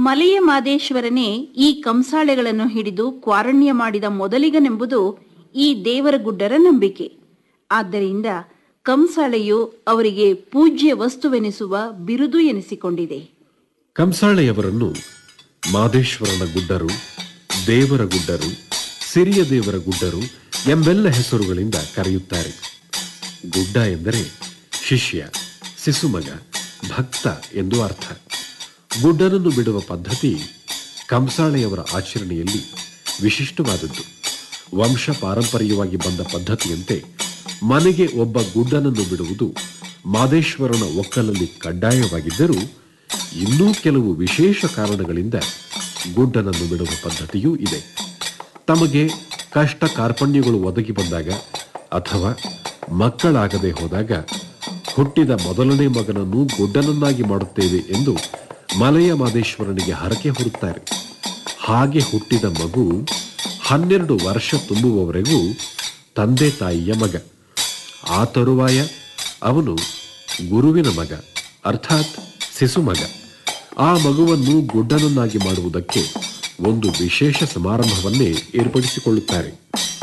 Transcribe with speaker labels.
Speaker 1: ಮಲೆಯ ಮಾದೇಶ್ವರನೇ ಈ ಕಂಸಾಳೆಗಳನ್ನು ಹಿಡಿದು ಕ್ವಾರಣ್ಯ ಮಾಡಿದ ಮೊದಲಿಗನೆಂಬುದು ಈ ದೇವರಗುಡ್ಡರ ನಂಬಿಕೆ ಆದ್ದರಿಂದ ಕಂಸಾಳೆಯು ಅವರಿಗೆ ಪೂಜ್ಯ ವಸ್ತುವೆನಿಸುವ ಬಿರುದು ಎನಿಸಿಕೊಂಡಿದೆ
Speaker 2: ಕಂಸಾಳೆಯವರನ್ನು ಮಾದೇಶ್ವರನ ಗುಡ್ಡರು ದೇವರ ಗುಡ್ಡರು ಸಿರಿಯ ದೇವರ ಗುಡ್ಡರು ಎಂಬೆಲ್ಲ ಹೆಸರುಗಳಿಂದ ಕರೆಯುತ್ತಾರೆ ಗುಡ್ಡ ಎಂದರೆ ಶಿಷ್ಯ ಶಿಸುಮಗ ಭಕ್ತ ಎಂದು ಅರ್ಥ ಗುಡ್ಡನನ್ನು ಬಿಡುವ ಪದ್ಧತಿ ಕಂಸಾಳೆಯವರ ಆಚರಣೆಯಲ್ಲಿ ವಿಶಿಷ್ಟವಾದದ್ದು ವಂಶ ಪಾರಂಪರ್ಯವಾಗಿ ಬಂದ ಪದ್ಧತಿಯಂತೆ ಮನೆಗೆ ಒಬ್ಬ ಗುಡ್ಡನನ್ನು ಬಿಡುವುದು ಮಾದೇಶ್ವರನ ಒಕ್ಕಲಲ್ಲಿ ಕಡ್ಡಾಯವಾಗಿದ್ದರೂ ಇನ್ನೂ ಕೆಲವು ವಿಶೇಷ ಕಾರಣಗಳಿಂದ ಗುಡ್ಡನನ್ನು ಬಿಡುವ ಪದ್ಧತಿಯೂ ಇದೆ ತಮಗೆ ಕಷ್ಟ ಕಾರ್ಪಣ್ಯಗಳು ಒದಗಿ ಬಂದಾಗ ಅಥವಾ ಮಕ್ಕಳಾಗದೆ ಹೋದಾಗ ಹುಟ್ಟಿದ ಮೊದಲನೇ ಮಗನನ್ನು ಗುಡ್ಡನನ್ನಾಗಿ ಮಾಡುತ್ತೇವೆ ಎಂದು ಮಲೆಯ ಮಾದೇಶ್ವರನಿಗೆ ಹರಕೆ ಹೊರುತ್ತಾರೆ ಹಾಗೆ ಹುಟ್ಟಿದ ಮಗು ಹನ್ನೆರಡು ವರ್ಷ ತುಂಬುವವರೆಗೂ ತಂದೆ ತಾಯಿಯ ಮಗ ಆ ತರುವಾಯ ಅವನು ಗುರುವಿನ ಮಗ ಅರ್ಥಾತ್ ಶಿಸುಮಗ ಆ ಮಗುವನ್ನು ಗುಡ್ಡನನ್ನಾಗಿ ಮಾಡುವುದಕ್ಕೆ ಒಂದು ವಿಶೇಷ ಸಮಾರಂಭವನ್ನೇ ಏರ್ಪಡಿಸಿಕೊಳ್ಳುತ್ತಾರೆ